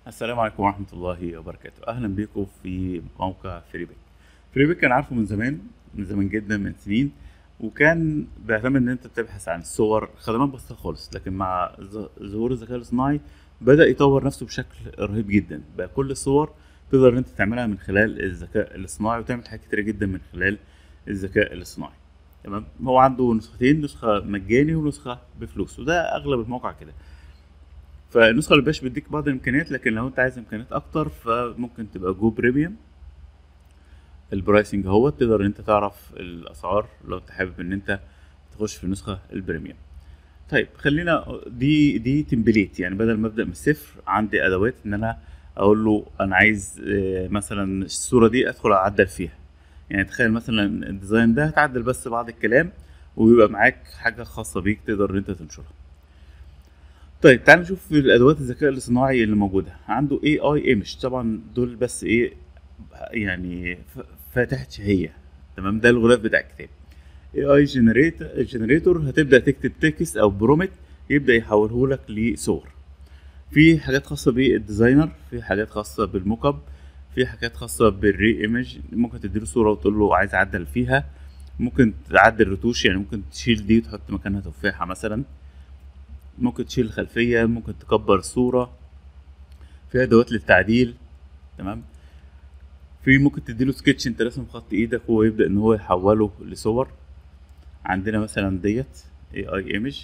السلام عليكم ورحمة الله وبركاته أهلا بكم في موقع فريبيك فريبيك كان عارفه من زمان من زمان جدا من سنين وكان بيعتمد ان انت بتبحث عن الصور خدمات بسيطة خالص لكن مع ظ- ظهور الذكاء الاصطناعي بدأ يطور نفسه بشكل رهيب جدا بقى كل الصور تقدر ان انت تعملها من خلال الذكاء الاصطناعي وتعمل حاجات كتيرة جدا من خلال الذكاء الاصطناعي تمام هو عنده نسختين نسخة مجاني ونسخة بفلوس وده اغلب المواقع كده فالنسخه اللي باش بيديك بعض الامكانيات لكن لو انت عايز امكانيات اكتر فممكن تبقى جو بريميوم البرايسنج هو تقدر ان انت تعرف الاسعار لو انت حابب ان انت تخش في النسخه البريميوم طيب خلينا دي دي تمبليت يعني بدل ما ابدا من الصفر عندي ادوات ان انا اقول له انا عايز آه، مثلا الصوره دي ادخل اعدل فيها يعني تخيل مثلا الديزاين ده هتعدل بس بعض الكلام ويبقى معاك حاجه خاصه بيك تقدر ان انت تنشرها طيب تعال نشوف الادوات الذكاء الاصطناعي اللي موجوده عنده اي اي ايمج طبعا دول بس ايه يعني ف- فاتحه شهيه تمام ده الغلاف بتاع الكتاب اي اي جنريت جنريتور هتبدا تكتب تكست او برومت يبدا يحوله لك لصور في حاجات خاصه بالديزاينر في حاجات خاصه بالموك اب في حاجات خاصه بالري ايمج ممكن تديله صوره وتقول له عايز اعدل فيها ممكن تعدل رتوش يعني ممكن تشيل دي وتحط مكانها تفاحه مثلا ممكن تشيل الخلفية ممكن تكبر الصورة في أدوات للتعديل تمام في ممكن تديله سكتش انت راسم خط ايدك وهو يبدأ ان هو يحوله لصور عندنا مثلا ديت اي اي ايمج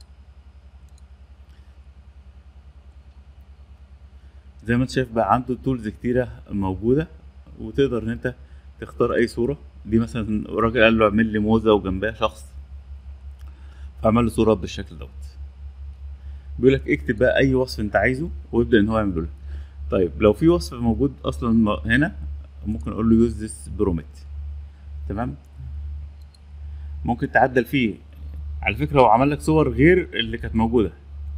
زي ما انت شايف بقى عنده تولز كتيرة موجودة وتقدر ان انت تختار اي صورة دي مثلا راجل قال له اعمل لي موزة وجنبها شخص فعمل له صورة بالشكل دوت بيقول لك اكتب بقى اي وصف انت عايزه ويبدا ان هو يعمله لك طيب لو في وصف موجود اصلا م- هنا ممكن اقول له يوز ذس برومت تمام ممكن تعدل فيه على فكره هو عمل لك صور غير اللي كانت موجوده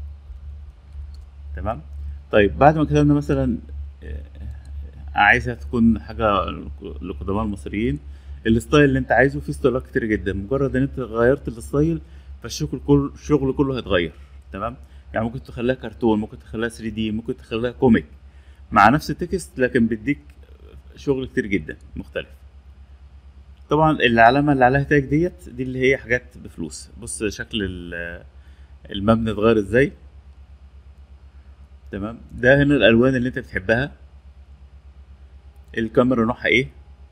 تمام طيب بعد ما كتبنا مثلا آه، عايزها تكون حاجه لقدماء المصريين الستايل اللي انت عايزه فيه ستايلات كتير جدا مجرد ان انت غيرت الستايل فالشغل كله الشغل كله هيتغير تمام يعني ممكن تخليها كرتون ممكن تخليها 3 دي ممكن تخليها كوميك مع نفس التكست لكن بيديك شغل كتير جدا مختلف طبعا العلامة اللي عليها تاج ديت دي اللي هي حاجات بفلوس بص شكل ال- المبنى اتغير ازاي تمام ده هنا الالوان اللي انت بتحبها الكاميرا نوعها ايه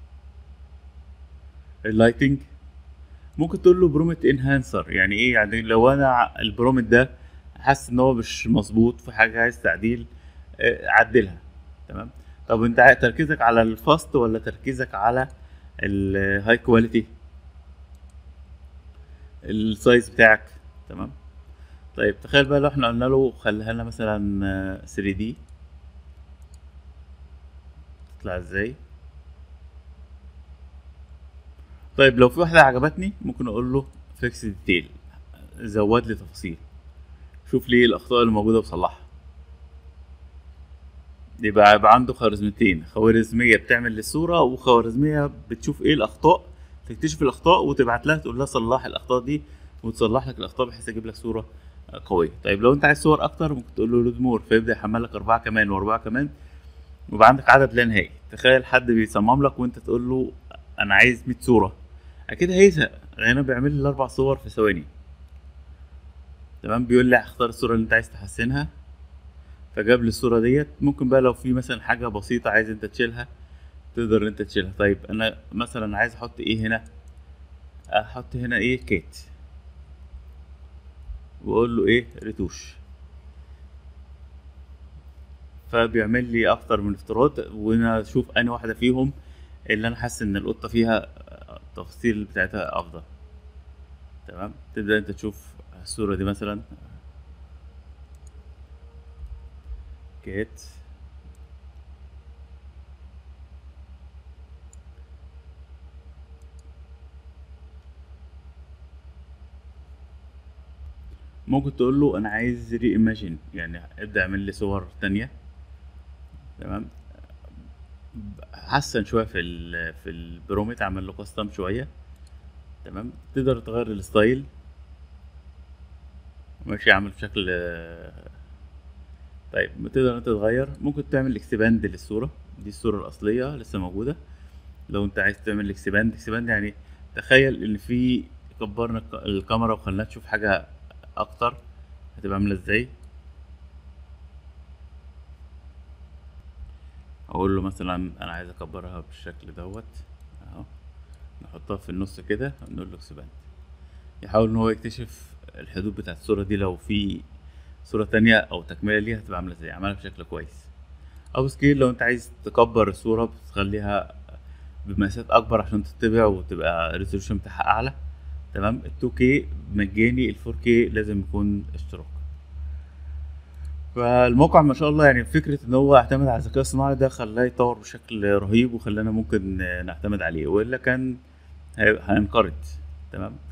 اللايتنج ممكن تقول له برومت انهانسر يعني ايه يعني لو انا ع- البرومت ده حاسس ان هو مش مظبوط في حاجه عايز تعديل آه، عدلها تمام طب انت عاي- تركيزك على الفاست ولا تركيزك على الهاي كواليتي السايز بتاعك تمام طيب تخيل بقى لو احنا قلنا له خليها لنا مثلا 3 دي تطلع ازاي طيب لو في واحدة عجبتني ممكن اقول له فيكس ديتيل زود لي تفاصيل شوف لي إيه الاخطاء اللي موجودة وصلحها يبقى يبقى عنده خوارزميتين خوارزمية بتعمل للصورة وخوارزمية بتشوف ايه الاخطاء تكتشف الاخطاء وتبعت لها تقول لها صلح الاخطاء دي وتصلح لك الاخطاء بحيث يجيب لك صورة آه، قوية طيب لو انت عايز صور اكتر ممكن تقول له لود مور فيبدأ يحمل لك اربعة كمان واربعة كمان ويبقى عندك عدد لا نهائي تخيل حد بيصمم لك وانت تقول له انا عايز 100 صورة اكيد هيزهق هنا بيعمل لي الاربع صور في ثواني تمام بيقول لي اختار الصورة اللي انت عايز تحسنها فجاب لي الصورة ديت ممكن بقى لو في مثلا حاجة بسيطة عايز انت تشيلها تقدر انت تشيلها طيب انا مثلا عايز احط ايه هنا احط هنا ايه كيت واقول له ايه ريتوش فبيعمل لي اكتر من افتراض وانا اشوف انهي واحدة فيهم اللي انا حاسس ان القطة فيها التفاصيل بتاعتها افضل تمام تبدأ انت تشوف الصورة دي مثلا كيت ممكن تقول له انا عايز ري ايماجين يعني ابدا اعمل لي صور تانية تمام حسن شويه في ال في البروميت عمل له كاستم شويه تمام تقدر تغير الستايل ماشي عامل شكل طيب تقدر انت تغير ممكن تعمل اكسباند للصوره دي الصوره الاصليه لسه موجوده لو انت عايز تعمل اكسباند اكسباند يعني تخيل ان في كبرنا الك- الكاميرا وخلينا تشوف حاجه اكتر هتبقى عامله ازاي اقول له مثلا انا عايز اكبرها بالشكل دوت اهو نحطها في النص كده ونقول له اكسباند يحاول ان هو يكتشف الحدود بتاعت الصورة دي لو في صورة تانية او تكملة ليها هتبقى عاملة ازاي عملها بشكل كويس او سكيل لو انت عايز تكبر الصورة بتخليها بمقاسات اكبر عشان تطبع وتبقى الريزولوشن بتاعها اعلى تمام ال 2K مجاني ال 4K لازم يكون اشتراك فالموقع ما شاء الله يعني فكرة ان هو اعتمد على الذكاء الصناعي ده خلاه يتطور بشكل رهيب وخلانا ممكن نعتمد عليه والا كان هي- هينقرض تمام